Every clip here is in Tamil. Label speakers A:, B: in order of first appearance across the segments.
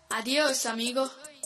A: Adiós, amigo.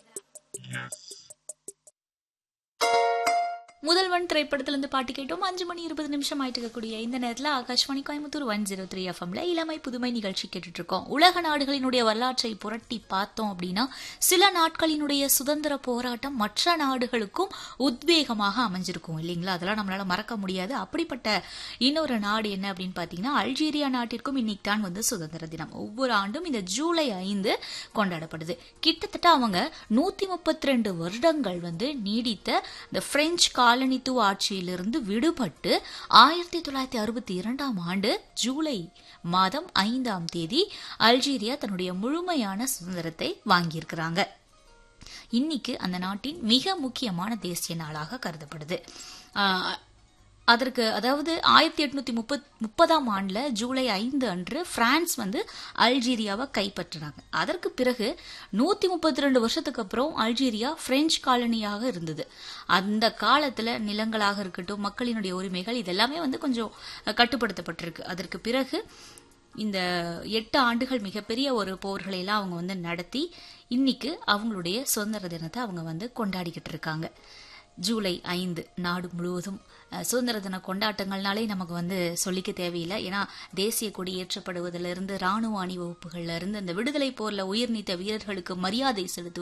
B: முதல்வன் திரைப்படத்திலிருந்து பாட்டு கேட்டோம் அஞ்சு மணி இருபது நிமிஷம் ஆயிட்டு இருக்கக்கூடிய இந்த நேரத்தில் Akashvani Coimbatore one zero three எஃப்எம்ல இளமை புதுமை நிகழ்ச்சி கேட்டுட்டு இருக்கோம் உலக நாடுகளினுடைய வரலாற்றை புரட்டி பார்த்தோம் அப்படின்னா சில நாட்களினுடைய சுதந்திர போராட்டம் மற்ற நாடுகளுக்கும் உத்வேகமாக அமைஞ்சிருக்கும் இல்லைங்களா அதெல்லாம் நம்மளால மறக்க முடியாது அப்படிப்பட்ட இன்னொரு நாடு என்ன அப்படின்னு பார்த்தீங்கன்னா அல்ஜீரியா நாட்டிற்கும் இன்னைக்கு தான் வந்து சுதந்திர தினம் ஒவ்வொரு ஆண்டும் இந்த ஜூலை ஐந்து கொண்டாடப்படுது கிட்டத்தட்ட அவங்க நூத்தி முப்பத்தி ரெண்டு வருடங்கள் வந்து நீடித்த இந்த பிரெஞ்சு காலனித்துவ ஆட்சியிலிருந்து விடுபட்டு ஆயிரத்தி தொள்ளாயிரத்தி அறுபத்தி இரண்டாம் ஆண்டு ஜூலை மாதம் ஐந்தாம் தேதி அல்ஜீரியா தன்னுடைய முழுமையான சுதந்திரத்தை வாங்கியிருக்கிறாங்க இன்னைக்கு அந்த நாட்டின் மிக முக்கியமான தேசிய நாளாக கருதப்படுது ஆஹ், அதற்கு அதாவது ஆயிரத்தி எட்நூத்தி முப்பத் முப்பதாம் ஆண்டுல ஜூலை ஐந்து அன்று பிரான்ஸ் வந்து அல்ஜீரியாவை கைப்பற்றினாங்க அதற்கு பிறகு நூத்தி முப்பத்தி ரெண்டு வருஷத்துக்கு அப்புறம் அல்ஜீரியா பிரெஞ்சு காலனியாக இருந்தது அந்த காலத்துல நிலங்களாக இருக்கட்டும் மக்களினுடைய உரிமைகள் இதெல்லாமே வந்து கொஞ்சம் கட்டுப்படுத்தப்பட்டிருக்கு அதற்கு பிறகு இந்த எட்டு ஆண்டுகள் மிகப்பெரிய ஒரு போர்களை எல்லாம் அவங்க வந்து நடத்தி இன்னைக்கு அவங்களுடைய சுதந்திர தினத்தை அவங்க வந்து கொண்டாடிக்கிட்டு இருக்காங்க ஜூலை ஐந்து நாடு முழுவதும் அஹ், சுதந்திர தின கொண்டாட்டங்கள்னாலே நமக்கு வந்து சொல்லிக்க தேவையில்லை ஏன்னா தேசிய கொடி ஏற்றப்படுவதிலிருந்து ராணுவ அணிவகுப்புகள்ல இருந்து இந்த விடுதலை போர்ல உயிர் நீத்த வீரர்களுக்கு மரியாதை செலுத்துவது